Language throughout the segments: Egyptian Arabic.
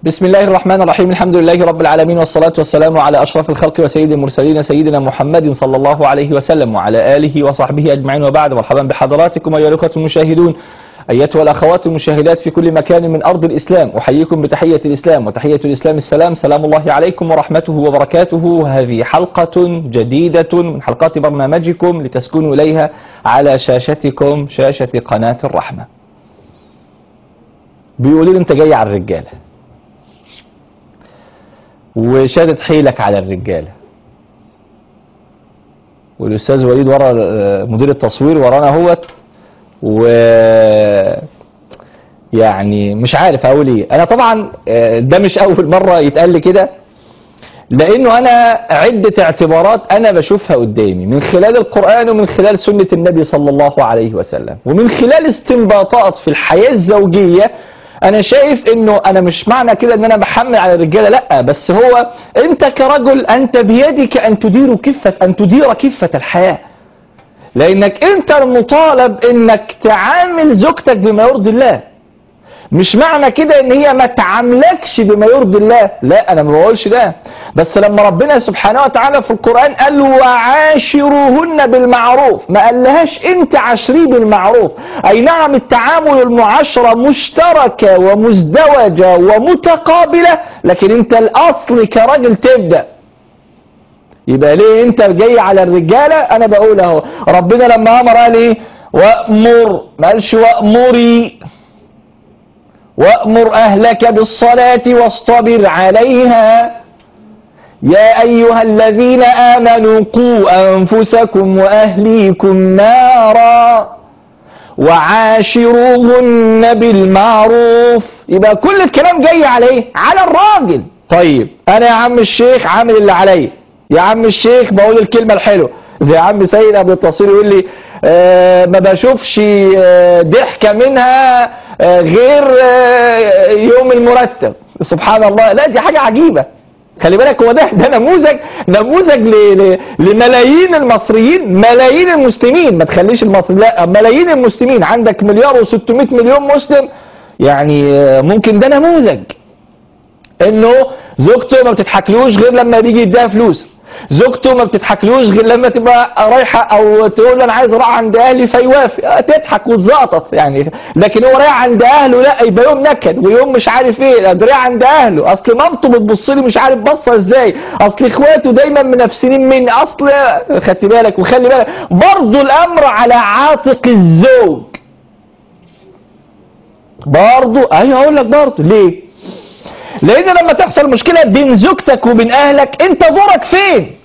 بسم الله الرحمن الرحيم الحمد لله رب العالمين والصلاة والسلام على أشرف الخلق وسيد المرسلين سيدنا محمد صلى الله عليه وسلم وعلى آله وصحبه أجمعين وبعد مرحبا بحضراتكم أيها الأخوة المشاهدون أيتها الأخوات المشاهدات في كل مكان من أرض الإسلام أحييكم بتحية الإسلام وتحية الإسلام السلام سلام الله عليكم ورحمته وبركاته هذه حلقة جديدة من حلقات برنامجكم لتسكنوا إليها على شاشتكم شاشة قناة الرحمة بيقولوا لي أنت جاي على الرجالة وشادت حيلك على الرجالة والأستاذ وليد ورا مدير التصوير ورانا هوت و يعني مش عارف اقول ايه انا طبعا ده مش اول مرة يتقال لي كده لانه انا عدة اعتبارات انا بشوفها قدامي من خلال القرآن ومن خلال سنة النبي صلى الله عليه وسلم ومن خلال استنباطات في الحياة الزوجية انا شايف انه انا مش معنى كده ان انا بحمل على الرجاله لا بس هو انت كرجل انت بيدك ان تدير كفه ان تدير كفه الحياه لانك انت المطالب انك تعامل زوجتك بما يرضي الله مش معنى كده ان هي ما تعاملكش بما يرضي الله لا انا ما بقولش ده بس لما ربنا سبحانه وتعالى في القرآن قال وعاشروهن بالمعروف ما قالهاش انت عشريه بالمعروف اي نعم التعامل المعاشرة مشتركة ومزدوجة ومتقابلة لكن انت الاصل كراجل تبدأ يبقى ليه انت جاي على الرجالة انا بقول اهو ربنا لما امر قال ايه وامر ما قالش وامري وأمر أهلك بالصلاة واصطبر عليها يا أيها الذين آمنوا قوا أنفسكم وأهليكم نارا وعاشروهن بالمعروف يبقى كل الكلام جاي على ايه على الراجل طيب انا يا عم الشيخ عامل اللي عليا يا عم الشيخ بقول الكلمة الحلوة زي عم سيد ابو التصوير يقول لي آه ما بشوفش آه ضحكة منها آه غير يوم المرتب سبحان الله لا دي حاجة عجيبة خلي بالك هو ده ده نموذج نموذج لملايين المصريين ملايين المسلمين ما تخليش المصري لا ملايين المسلمين عندك مليار و600 مليون مسلم يعني ممكن ده نموذج انه زوجته ما بتضحكلوش غير لما بيجي يديها فلوس زوجته ما بتضحكلوش غير لما تبقى رايحه او تقول له انا عايز اروح عند اهلي فيوافق تضحك وتزقطط يعني لكن هو رايح عند اهله لا يبقى يوم نكد ويوم مش عارف ايه ده رايح عند اهله اصل مامته بتبص لي مش عارف بصه ازاي اصل اخواته دايما منافسين مني اصل خدت بالك وخلي بالك برضه الامر على عاتق الزوج برضه ايوه هقول لك برضه ليه لان لما تحصل مشكلة بين زوجتك وبين اهلك انت دورك فين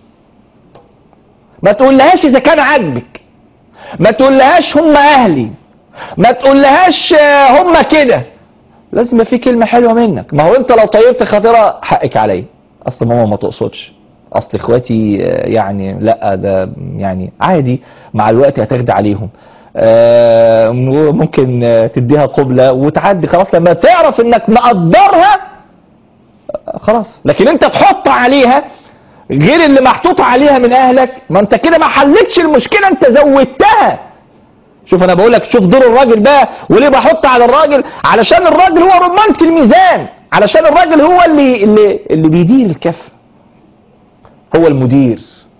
ما تقولهاش اذا كان عاجبك ما تقولهاش هم اهلي ما تقولهاش هم كده لازم يبقى في كلمة حلوة منك ما هو انت لو طيبت خاطرها حقك عليا اصل ماما ما تقصدش اصل اخواتي يعني لا ده يعني عادي مع الوقت هتاخد عليهم آه ممكن تديها قبلة وتعدي خلاص لما تعرف انك مقدرها خلاص لكن انت تحط عليها غير اللي محطوط عليها من اهلك ما انت كده ما حلتش المشكلة انت زودتها شوف انا بقول لك شوف دور الراجل بقى وليه بحط على الراجل علشان الراجل هو رمانة الميزان علشان الراجل هو اللي اللي, اللي بيدير الكفة هو المدير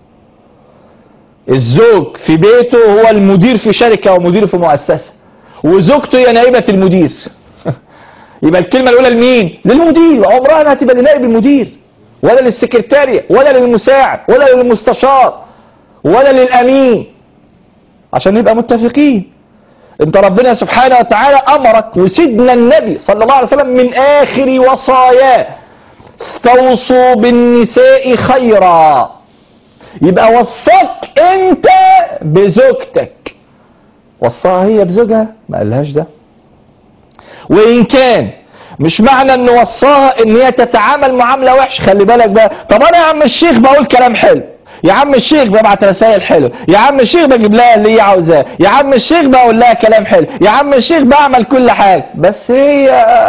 الزوج في بيته هو المدير في شركة ومدير في مؤسسة وزوجته هي نائبة المدير يبقى الكلمة الأولى لمين؟ للمدير عمرها ما هتبقى لنائب المدير ولا للسكرتارية ولا للمساعد ولا للمستشار ولا للأمين عشان نبقى متفقين انت ربنا سبحانه وتعالى أمرك وسيدنا النبي صلى الله عليه وسلم من آخر وصاياه استوصوا بالنساء خيرا يبقى وصاك انت بزوجتك وصاها هي بزوجها ما قالهاش ده وان كان مش معنى ان وصاها ان هي تتعامل معامله وحش خلي بالك بقى طب انا يا عم الشيخ بقول كلام حلو يا عم الشيخ ببعت رسائل حلو يا عم الشيخ بجيب لها اللي هي عاوزاه يا عم الشيخ بقول لها كلام حلو يا عم الشيخ بعمل كل حاجه بس هي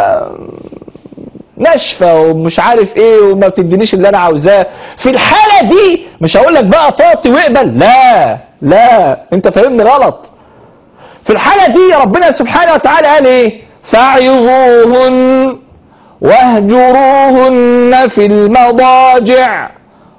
ناشفه ومش عارف ايه وما بتدينيش اللي انا عاوزاه في الحاله دي مش هقول لك بقى طاطي واقبل لا لا انت فاهمني غلط في الحاله دي ربنا سبحانه وتعالى قال ايه فاعظوهن واهجروهن في المضاجع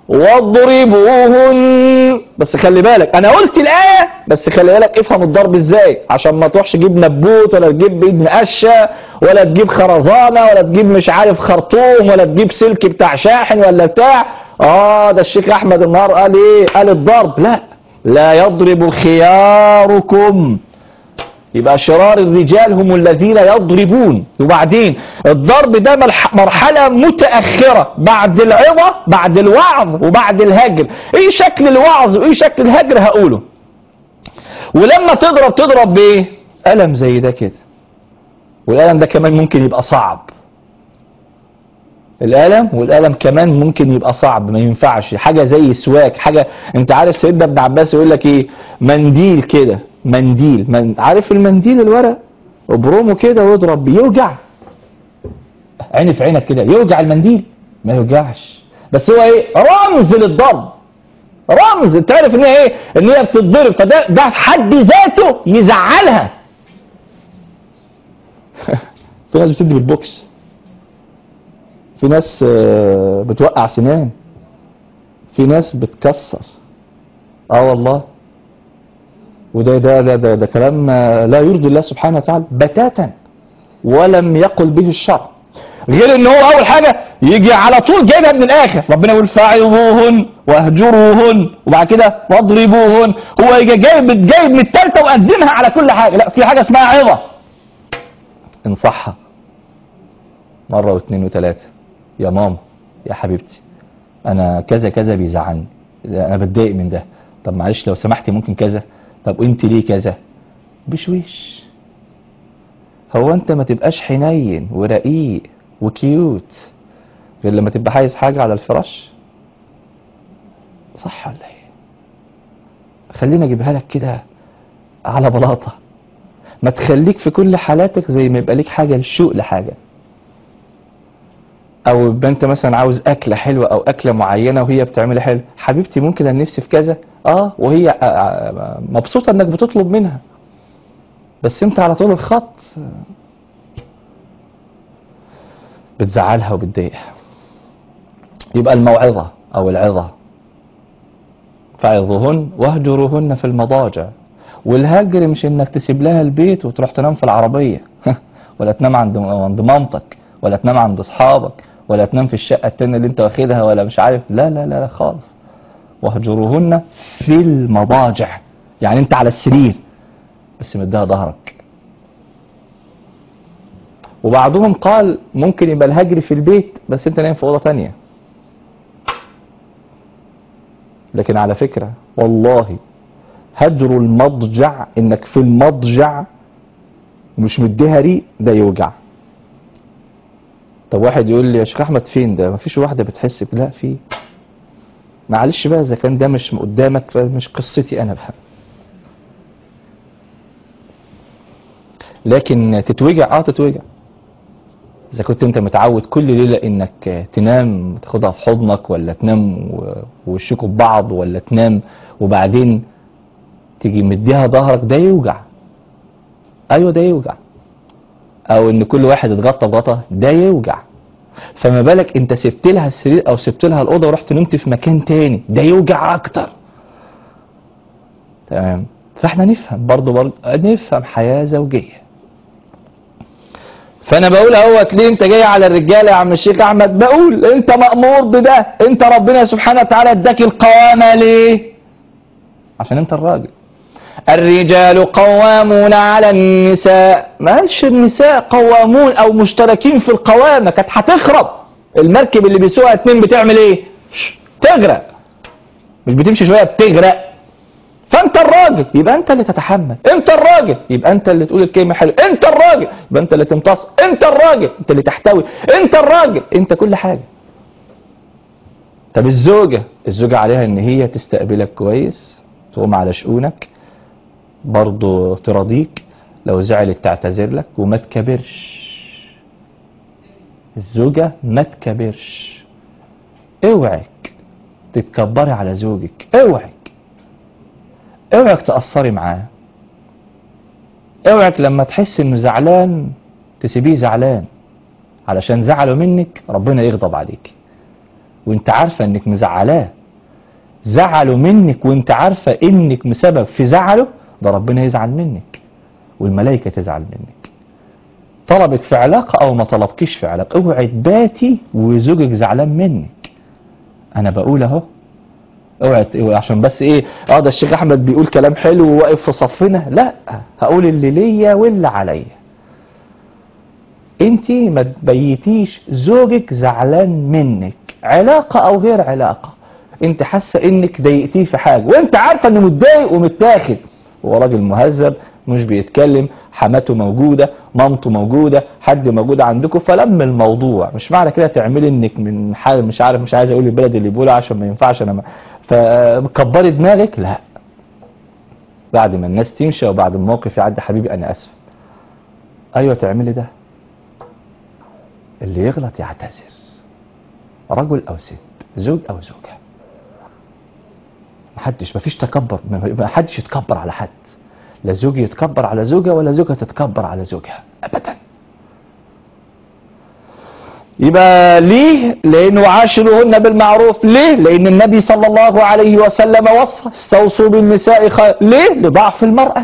واضربوهن بس خلي بالك انا قلت الايه بس خلي بالك افهم الضرب ازاي عشان ما تروحش تجيب نبوت ولا تجيب ايد مقشه ولا تجيب خرزانه ولا تجيب مش عارف خرطوم ولا تجيب سلك بتاع شاحن ولا بتاع اه ده الشيخ احمد النهار قال ايه قال الضرب لا لا يضرب خياركم يبقى شرار الرجال هم الذين يضربون وبعدين الضرب ده ملح- مرحلة متأخرة بعد العظة بعد الوعظ وبعد الهجر ايه شكل الوعظ وايه شكل الهجر هقوله ولما تضرب تضرب بايه ألم زي ده كده والألم ده كمان ممكن يبقى صعب الألم والألم كمان ممكن يبقى صعب ما ينفعش حاجة زي سواك حاجة انت عارف سيدنا ابن عباس يقول لك ايه منديل كده منديل من عارف المنديل الورق ابرمه كده واضرب بيه يوجع عيني في عينك كده يوجع المنديل ما يوجعش بس هو ايه رمز للضرب رمز انت عارف ان هي ايه ان هي بتتضرب فده ده في حد ذاته يزعلها في ناس بتدي بالبوكس في ناس آه، بتوقع سنان في ناس بتكسر اه والله وده ده ده ده, ده كلام آه، لا يرضي الله سبحانه وتعالى بتاتا ولم يقل به الشرع غير ان هو اول حاجه يجي على طول جايبها من الاخر ربنا يقول فاعظوهن واهجروهن وبعد كده واضربوهن هو يجي جايب جايب من الثالثه وقدمها على كل حاجه لا في حاجه اسمها عظه انصحها مره واثنين وثلاثه يا ماما يا حبيبتي انا كذا كذا بيزعلني انا بتضايق من ده طب معلش لو سمحتي ممكن كذا طب انت ليه كذا بشويش هو انت ما تبقاش حنين ورقيق وكيوت غير لما تبقى عايز حاجة على الفراش صح ولا ايه خلينا اجيبها لك كده على بلاطة ما تخليك في كل حالاتك زي ما يبقى ليك حاجة الشوق لحاجة او يبقى انت مثلا عاوز اكلة حلوة او اكلة معينة وهي بتعملها حلو حبيبتي ممكن انا نفسي في كذا اه وهي آه، آه، مبسوطة انك بتطلب منها بس انت على طول الخط بتزعلها وبتضايقها يبقى الموعظة او العظة فعظوهن واهجروهن في المضاجع والهجر مش انك تسيب لها البيت وتروح تنام في العربية ولا تنام عند عند مامتك ولا تنام عند اصحابك ولا تنام في الشقة التانية اللي انت واخدها ولا مش عارف لا لا لا, لا خالص واهجروهن في المضاجع يعني انت على السرير بس مديها ظهرك وبعضهم قال ممكن يبقى الهجر في البيت بس انت نايم في اوضه تانية لكن على فكرة والله هجر المضجع انك في المضجع ومش مديها ريق ده يوجع طب واحد يقول لي يا شيخ احمد فين ده مفيش واحده بتحس ب- لا في معلش بقى اذا كان ده مش قدامك فمش قصتي انا بقى لكن تتوجع اه تتوجع اذا كنت انت متعود كل ليله انك تنام تاخدها في حضنك ولا تنام و- ووشكوا ببعض ولا تنام وبعدين تيجي مديها ظهرك ده يوجع ايوه ده يوجع او ان كل واحد اتغطى بغطا ده يوجع فما بالك انت سبت لها السرير او سبت لها الاوضه ورحت نمت في مكان تاني ده يوجع اكتر تمام فاحنا نفهم برضه برضه نفهم حياه زوجيه فانا بقول اهوت ليه انت جاي على الرجاله يا عم الشيخ احمد بقول انت مامور بده انت ربنا سبحانه وتعالى اداك القوامه ليه عشان انت الراجل الرجال قوامون على النساء ما قالش النساء قوامون او مشتركين في القوامه كانت هتخرب المركب اللي بيسوقها اتنين بتعمل ايه ش- تغرق مش بتمشي شويه بتغرق فانت الراجل يبقى انت اللي تتحمل انت الراجل يبقى انت اللي تقول الكلمه حلوه انت الراجل يبقى انت اللي تمتص انت الراجل انت اللي تحتوي انت الراجل انت كل حاجه طب الزوجه الزوجه عليها ان هي تستقبلك كويس تقوم على شؤونك برضه تراضيك لو زعلت تعتذر لك وما تكبرش الزوجة ما تكبرش اوعك تتكبري على زوجك اوعك اوعك تأثري معاه اوعك لما تحس انه زعلان تسيبيه زعلان علشان زعلوا منك ربنا يغضب عليك وانت عارفة انك مزعلاه زعلوا منك وانت عارفة انك مسبب في زعله ده ربنا يزعل منك والملائكة تزعل منك طلبك في علاقة او ما طلبكيش في علاقة اوعي تباتي وزوجك زعلان منك انا بقول اهو اوعي ت- عشان بس ايه اه ده الشيخ احمد بيقول كلام حلو وواقف في صفنا لا هقول اللي ليا واللي عليا انت ما تبيتيش زوجك زعلان منك علاقة او غير علاقة انت حاسة انك ضايقتيه في حاجة وانت عارفة انه متضايق ومتاخد هو راجل مهذب مش بيتكلم حماته موجودة مامته موجودة حد موجود عندكم فلم الموضوع مش معنى كده تعملي انك من حال مش عارف مش عايز اقول البلد اللي بيقولها عشان ما ينفعش انا ما فكبري دماغك لا بعد ما الناس تمشي وبعد الموقف يعدي حبيبي انا اسف ايوه تعملي ده اللي يغلط يعتذر رجل او ست زوج او زوجة محدش مفيش تكبر محدش يتكبر على حد لا زوج يتكبر على زوجة ولا زوجة تتكبر على زوجها ابدا يبقى ليه لانه عاشروهن بالمعروف ليه لان النبي صلى الله عليه وسلم وصى استوصوا بالنساء خير ليه لضعف المرأة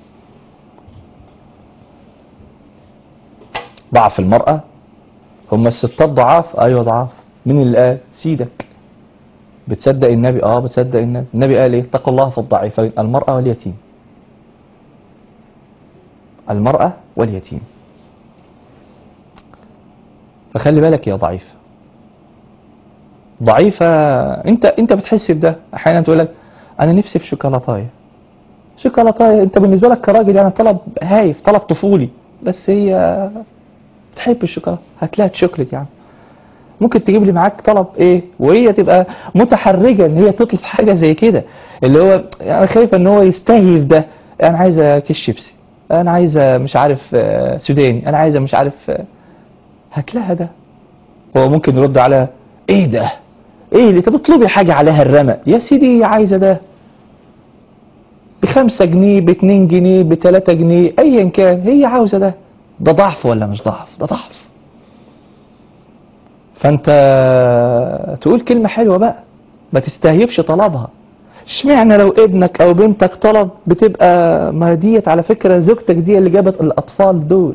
ضعف المرأة هم الستات ضعاف ايوه ضعاف مين اللي قال سيدك بتصدق النبي اه بتصدق النبي النبي قال ايه اتقوا الله في الضعيفين المرأة واليتيم المرأة واليتيم فخلي بالك يا ضعيف ضعيفة انت انت بتحس بده احيانا تقول لك انا نفسي في شوكولاتايه شوكولاتايه انت بالنسبه لك كراجل يعني طلب هايف طلب طفولي بس هي بتحب الشوكولاته هات لها شوكليت يعني ممكن تجيب لي معاك طلب ايه وهي تبقى متحرجه ان هي تطلب حاجه زي كده اللي هو انا خايفه ان هو يستهيف ده انا عايزه كيس شيبسي انا عايزه مش عارف آه، سوداني انا عايزه مش عارف آه، هات لها ده هو ممكن يرد على ايه ده ايه اللي انت بتطلبي حاجه عليها الرمق يا سيدي هي عايزه ده بخمسة جنيه باتنين جنيه بتلاتة جنيه ايا كان هي عاوزه ده ده ضعف ولا مش ضعف ده ضعف فانت تقول كلمة حلوة بقى ما تستهيفش طلبها اشمعنى لو ابنك او بنتك طلب بتبقى ما ديت على فكرة زوجتك دي اللي جابت الاطفال دول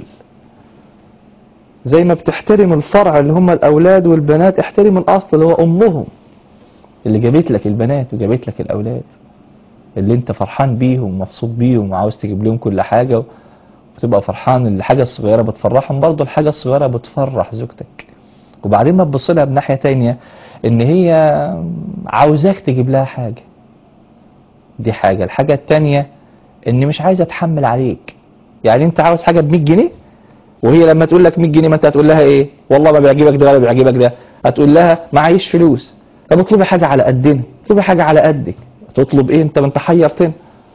زي ما بتحترم الفرع اللي هم الاولاد والبنات احترم الاصل اللي هو امهم اللي جابت لك البنات وجابت لك الاولاد اللي انت فرحان بيهم ومبسوط بيهم وعاوز تجيب لهم كل حاجة وتبقى فرحان ان الحاجة الصغيرة بتفرحهم برضه الحاجة الصغيرة بتفرح زوجتك وبعدين ما تبص لها بناحية تانية ان هي عاوزاك تجيب لها حاجة دي حاجة الحاجة التانية ان مش عايزة تحمل عليك يعني انت عاوز حاجة ب 100 جنيه وهي لما تقول لك 100 جنيه ما انت هتقول لها ايه والله ما بيعجبك ده ولا بيعجبك ده هتقول لها معيش فلوس طب اطلبي حاجة على قدنا اطلبي حاجة على قدك تطلب ايه انت ما انت حيرتنا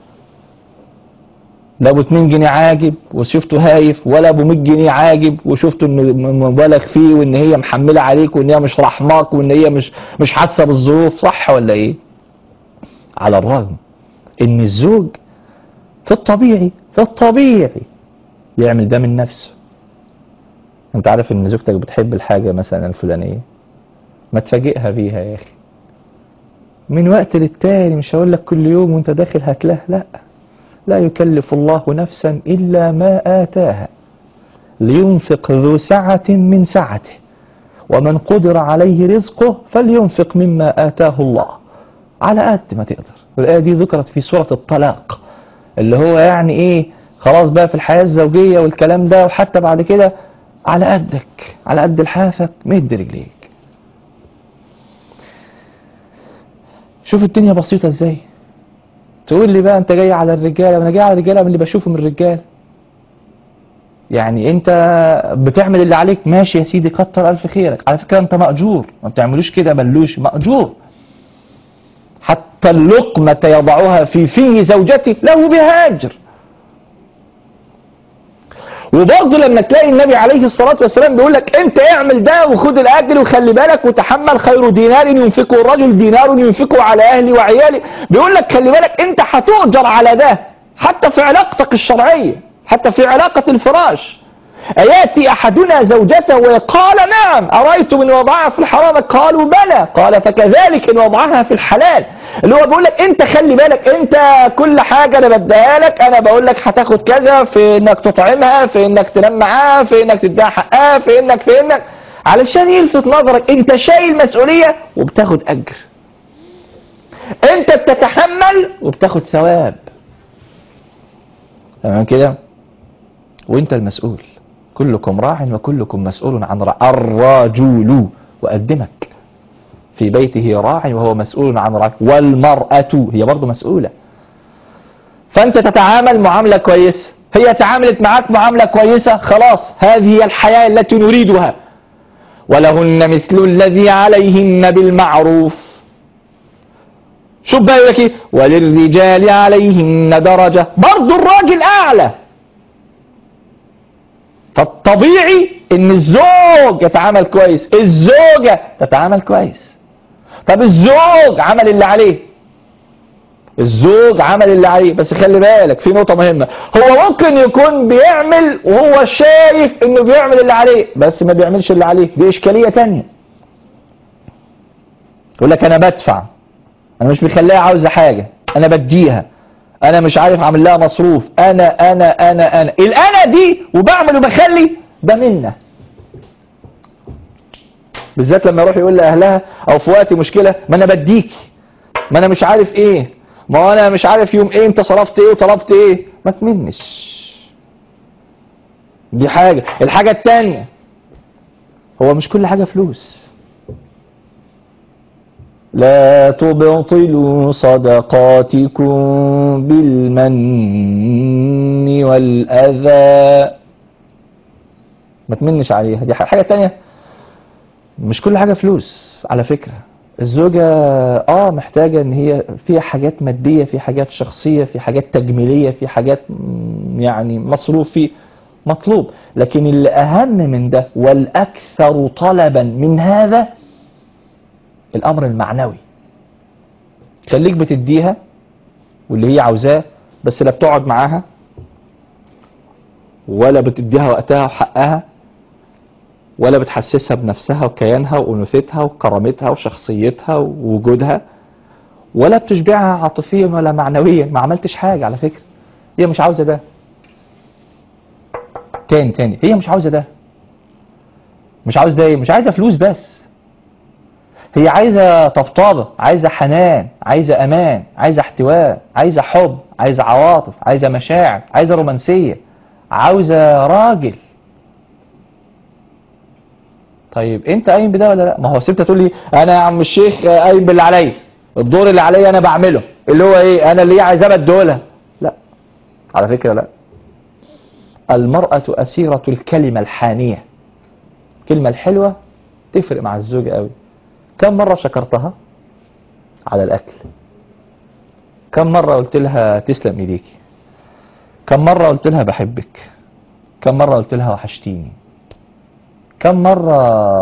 لا ابو 2 جنيه عاجب وشفته هايف ولا ابو 100 جنيه عاجب وشفته انه مبالغ فيه وان هي محمله عليك وان هي مش رحماك وان هي مش مش حاسه بالظروف صح ولا ايه على الرغم ان الزوج في الطبيعي في الطبيعي يعمل ده من نفسه انت عارف ان زوجتك بتحب الحاجه مثلا الفلانيه ما تفاجئها بيها يا اخي من وقت للتاني مش هقول لك كل يوم وانت داخل هتلاها لا لا يكلف الله نفسا إلا ما آتاها لينفق ذو سعة من سعته ومن قدر عليه رزقه فلينفق مما آتاه الله على قد ما تقدر والآية دي ذكرت في سورة الطلاق اللي هو يعني ايه خلاص بقى في الحياة الزوجية والكلام ده وحتى بعد كده على قدك على قد لحافك مد رجليك شوف الدنيا بسيطة ازاي تقول لي بقى انت جاي على الرجاله وانا جاي على الرجاله من اللي بشوفه من الرجال يعني انت بتعمل اللي عليك ماشي يا سيدي كتر الف خيرك على فكره انت ماجور ما بتعملوش كده بلوش ماجور حتى اللقمه يضعها في فيه زوجته له بها اجر وبرضه لما تلاقي النبي عليه الصلاة والسلام بيقول لك انت اعمل ده وخد الاجر وخلي بالك وتحمل خير دينار ينفقه الرجل دينار ينفقه على اهلي وعيالي بيقول لك خلي بالك انت هتؤجر على ده حتى في علاقتك الشرعية حتى في علاقة الفراش أياتي أحدنا زوجته وقال نعم أرأيتم إن وضعها في الحرام قالوا بلى قال فكذلك إن وضعها في الحلال اللي هو بيقول لك أنت خلي بالك أنت كل حاجة أنا بديها لك أنا بقول لك هتاخد كذا في إنك تطعمها في إنك تنام معاها في إنك تديها حقها في إنك في إنك علشان يلفت نظرك أنت شايل مسؤولية وبتاخد أجر أنت بتتحمل وبتاخد ثواب تمام كده وانت المسؤول كلكم راع وكلكم مسؤول عن رع الرجل وقدمك في بيته راع وهو مسؤول عن رع والمرأة هي برضه مسؤولة فانت تتعامل معاملة كويسة هي تعاملت معك معاملة كويسة خلاص هذه هي الحياة التي نريدها ولهن مثل الذي عليهن بالمعروف شوف بقى يقول لك ايه وللرجال عليهن درجة برضه الراجل اعلى فالطبيعي ان الزوج يتعامل كويس الزوجة تتعامل كويس طب الزوج عمل اللي عليه الزوج عمل اللي عليه بس خلي بالك في نقطة مهمة هو ممكن يكون بيعمل وهو شايف انه بيعمل اللي عليه بس ما بيعملش اللي عليه دي اشكالية تانية يقول لك انا بدفع انا مش بخليها عاوزة حاجة انا بديها انا مش عارف اعمل لها مصروف انا انا انا انا الانا دي وبعمل وبخلي ده منا بالذات لما يروح يقول لاهلها او في وقت مشكلة ما انا بديك ما انا مش عارف ايه ما انا مش عارف يوم ايه انت صرفت ايه وطلبت ايه ما تمنش دي حاجة الحاجة التانية هو مش كل حاجة فلوس لا تبطلوا صدقاتكم بالمن والأذى ما تمنش عليها دي حاجة تانية مش كل حاجة فلوس على فكرة الزوجة اه محتاجة ان هي في حاجات مادية في حاجات شخصية في حاجات تجميلية في حاجات م- يعني مصروف في مطلوب لكن اللي اهم من ده والاكثر طلبا من هذا الامر المعنوي خليك بتديها واللي هي عاوزاه بس لا بتقعد معاها ولا بتديها وقتها وحقها ولا بتحسسها بنفسها وكيانها وانوثتها وكرامتها وشخصيتها ووجودها ولا بتشبعها عاطفيا ولا معنويا ما عملتش حاجة على فكرة هي مش عاوزة ده تاني تاني هي مش عاوزة ده مش عاوز ده ايه مش عايزة فلوس بس هي عايزة طبطبة عايزة حنان عايزة امان عايزة احتواء عايزة حب عايزة عواطف عايزة مشاعر عايزة رومانسية عاوزة راجل طيب انت قايم بده ولا لا ما هو سبت تقول لي انا يا عم الشيخ قايم باللي عليا الدور اللي عليا انا بعمله اللي هو ايه انا اللي هي عايزاه بدولها لا على فكرة لا المرأة أسيرة الكلمة الحانية الكلمة الحلوة تفرق مع الزوجة قوي كم مرة شكرتها على الأكل كم مرة قلت لها تسلم إيديكي كم مرة قلت لها بحبك كم مرة قلت لها وحشتيني كم مرة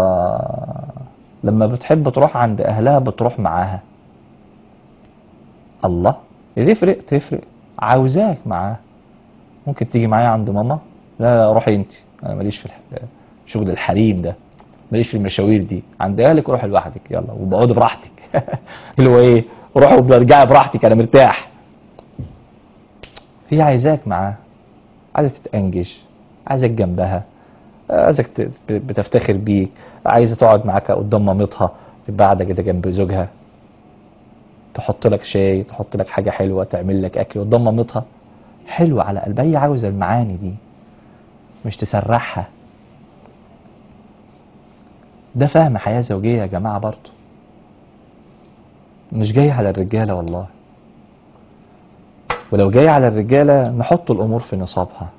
لما بتحب تروح عند أهلها بتروح معاها الله تفرق تفرق عاوزاك معاها ممكن تيجي معايا عند ماما لا لا روحي انت انا ماليش في الح- شغل الحريم ده ماليش في المشاوير دي عند اهلك روحي لوحدك يلا وبقعدي براحتك اللي هو ايه روحي وارجعي براحتك انا مرتاح هي عايزاك معاها عايزة تتأنجج عايزك جنبها عايزك ت- بتفتخر بيك عايزة تقعد معاك قدام مامتها تبقى قاعدة كده جنب زوجها تحط لك شاي تحط لك حاجة حلوة تعمل لك أكل قدام مامتها حلوة على قلبها هي عاوزة المعاني دي مش تسرحها ده فهم حياة زوجية يا جماعة برضه مش جاي على الرجالة والله ولو جاي على الرجالة نحط الأمور في نصابها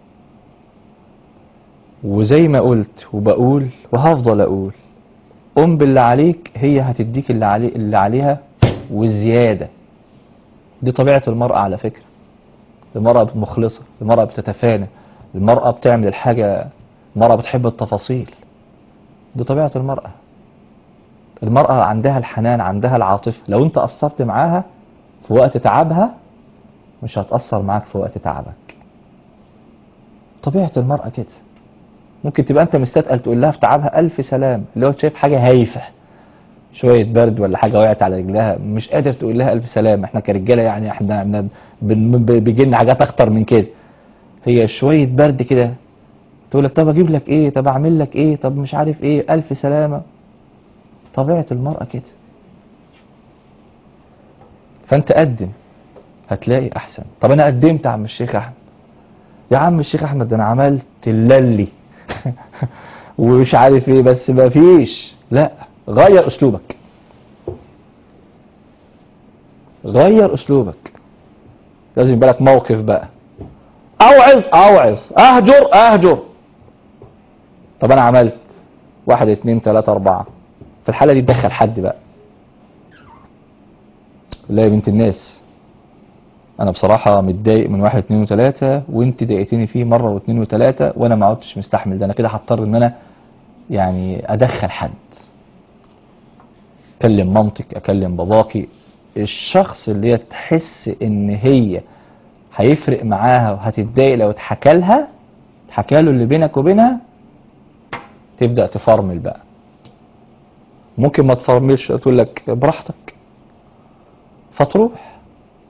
وزي ما قلت وبقول وهفضل أقول قم باللي عليك هي هتديك اللي, علي اللي عليها وزيادة دي طبيعة المرأة على فكرة المرأة مخلصة المرأة بتتفانى المرأة بتعمل الحاجة المرأة بتحب التفاصيل دي طبيعة المرأة المرأة عندها الحنان عندها العاطفة لو انت قصرت معاها في وقت تعبها مش هتأثر معاك في وقت تعبك طبيعة المرأة كده ممكن تبقى انت مستثقل تقول لها في تعبها الف سلام اللي هو شايف حاجه هايفه شويه برد ولا حاجه وقعت على رجلها مش قادر تقول لها الف سلام احنا كرجاله يعني احنا احنا بن- ب- بيجي لنا حاجات اخطر من كده هي شويه برد كده تقول لك طب اجيب لك ايه طب اعمل لك ايه طب مش عارف ايه الف سلامه طبيعه المراه كده فانت قدم هتلاقي احسن طب انا قدمت يا عم الشيخ احمد يا عم الشيخ احمد ده انا عملت اللي ومش عارف ايه بس ما فيش لا غير اسلوبك غير اسلوبك لازم يبقى لك موقف بقى اوعظ اوعظ اهجر اهجر طب انا عملت واحد اتنين تلاتة اربعة في الحالة دي تدخل حد بقى لا يا بنت الناس انا بصراحة متضايق من واحد اتنين وتلاتة وانت ضايقتني فيه مرة واتنين وتلاتة وانا ما عدتش مستحمل ده انا كده هضطر ان انا يعني ادخل حد اكلم مامتك اكلم باباكي الشخص اللي هي تحس ان هي هيفرق معاها وهتتضايق لو اتحكى لها اتحكى له اللي بينك وبينها تبدأ تفرمل بقى ممكن ما تفرملش تقول لك براحتك فتروح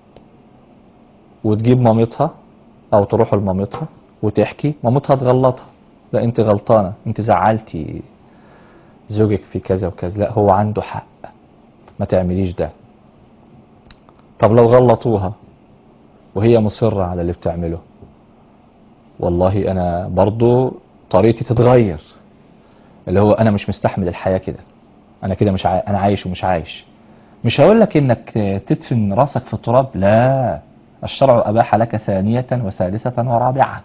وتجيب مامتها او تروح لمامتها وتحكي مامتها تغلطها لا انت غلطانة انت زعلتي زوجك في كذا وكذا لا هو عنده حق ما تعمليش ده طب لو غلطوها وهي مصرة على اللي بتعمله والله انا برضو طريقتي تتغير اللي هو انا مش مستحمل الحياة كده انا كده مش عاي... انا عايش ومش عايش مش هقول لك انك تدفن راسك في التراب لا الشرع اباح لك ثانية وثالثة ورابعة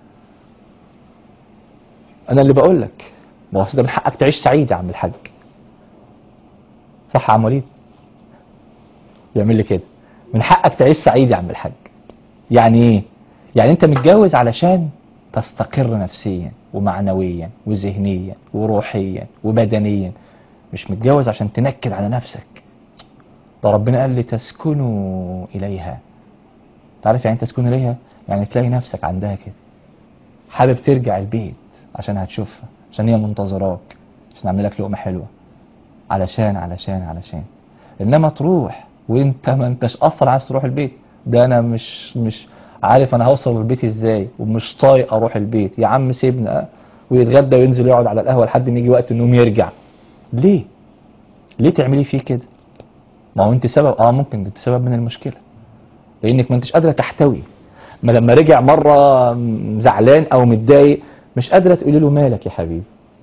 انا اللي بقول لك ما هو ده من حقك تعيش سعيد يا عم الحاج صح يا عم وليد يعمل لي كده من حقك تعيش سعيد يا عم الحاج يعني ايه يعني انت متجوز علشان تستقر نفسيا ومعنويا وذهنيا وروحيا وبدنيا مش متجوز عشان تنكد على نفسك ده ربنا قال لي تسكنوا إليها تعرف يعني تسكنوا إليها يعني تلاقي نفسك عندها كده حابب ترجع البيت عشان هتشوفها عشان هي منتظراك عشان اعمل لك لقمة حلوة علشان علشان علشان انما تروح وانت ما انتش اصلا عايز تروح البيت ده انا مش مش عارف انا هوصل البيت ازاي ومش طايق اروح البيت يا عم سيبنا ويتغدى وينزل يقعد على القهوه لحد ما يجي وقت النوم يرجع ليه ليه تعملي فيه كده ما هو انت سبب اه ممكن انت سبب من المشكله لانك ما انتش قادره تحتوي ما لما رجع مره زعلان او متضايق مش قادره تقولي له مالك يا حبيبي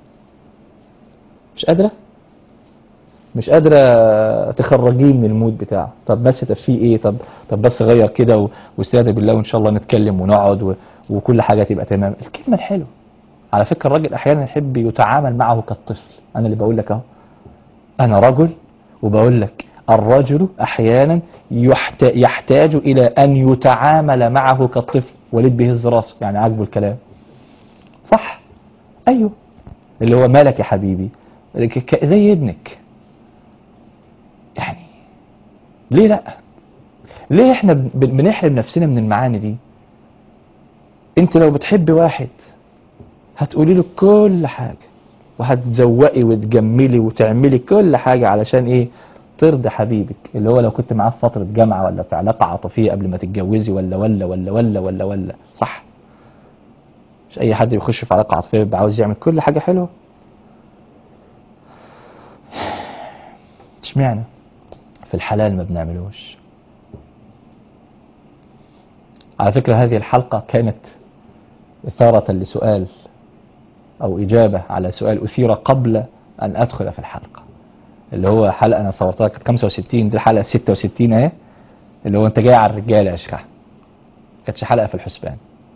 مش قادره مش قادرة تخرجيه من المود بتاعه طب بس طب فيه ايه طب طب بس غير كده و- واستهدى بالله وان شاء الله نتكلم ونقعد و... وكل حاجة تبقى تمام الكلمة الحلوة على فكرة الراجل احيانا يحب يتعامل معه كالطفل انا اللي بقول لك اهو انا رجل وبقول لك الرجل احيانا يحت... يحتاج الى ان يتعامل معه كالطفل ولد بيهز راسه يعني عاجبه الكلام صح ايوه اللي هو مالك يا حبيبي ك- ك- زي ابنك يعني ليه لا ليه احنا بن- بنحرم نفسنا من المعاني دي انت لو بتحبي واحد هتقولي له كل حاجة وهتزوقي وتجملي وتعملي كل حاجة علشان ايه ترضي حبيبك اللي هو لو كنت معاه في فترة جامعة ولا في علاقة عاطفية قبل ما تتجوزي ولا ولا ولا ولا ولا ولا صح مش اي حد بيخش في علاقة عاطفية بيبقى عاوز يعمل كل حاجة حلوة اشمعنى في الحلال ما بنعملوش على فكرة هذه الحلقة كانت إثارة لسؤال أو إجابة على سؤال أثير قبل أن أدخل في الحلقة اللي هو حلقة أنا صورتها كانت 65 دي الحلقة 66 أهي اللي هو أنت جاي على الرجالة يا شيخ أحمد كانتش حلقة في الحسبان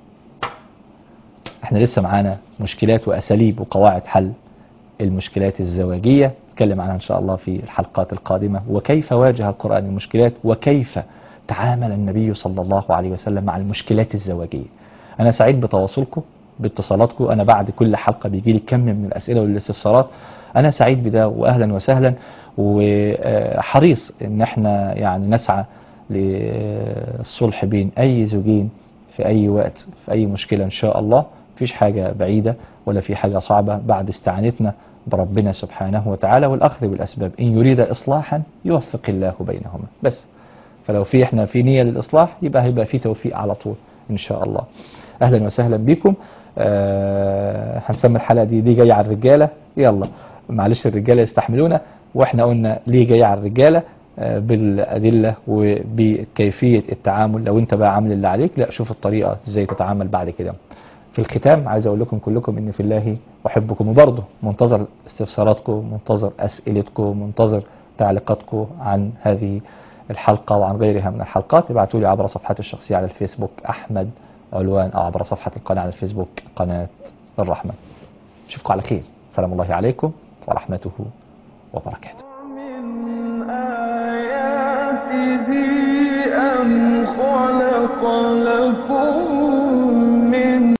احنا لسه معانا مشكلات وأساليب وقواعد حل المشكلات الزواجية نتكلم عنها إن شاء الله في الحلقات القادمة وكيف واجه القرآن المشكلات وكيف تعامل النبي صلى الله عليه وسلم مع المشكلات الزواجية أنا سعيد بتواصلكم باتصالاتكم أنا بعد كل حلقة بيجي لي كم من الأسئلة والاستفسارات أنا سعيد بده وأهلا وسهلا وحريص إن احنا يعني نسعى للصلح بين أي زوجين في أي وقت في أي مشكلة إن شاء الله مفيش حاجة بعيدة ولا في حاجة صعبة بعد استعانتنا بربنا سبحانه وتعالى والأخذ بالأسباب إن يريد إصلاحا يوفق الله بينهما بس فلو في احنا في نية للإصلاح يبقى هيبقى في توفيق على طول إن شاء الله أهلا وسهلا بكم آه هنسمي الحلقة دي دي جاية على الرجالة يلا معلش الرجالة يستحملونا واحنا قلنا ليه جاية على الرجالة آه بالأدلة وبكيفية التعامل لو انت بقى عامل اللي عليك لا شوف الطريقة ازاي تتعامل بعد كده في الختام عايز اقول لكم كلكم ان في الله احبكم وبرضه منتظر استفساراتكم منتظر اسئلتكم منتظر تعليقاتكم عن هذه الحلقة وعن غيرها من الحلقات ابعتوا لي عبر صفحتي الشخصية على الفيسبوك أحمد علوان أو عبر صفحة القناة على الفيسبوك قناة الرحمة أشوفكم على خير سلام الله عليكم ورحمته وبركاته من آياته أن خلق لكم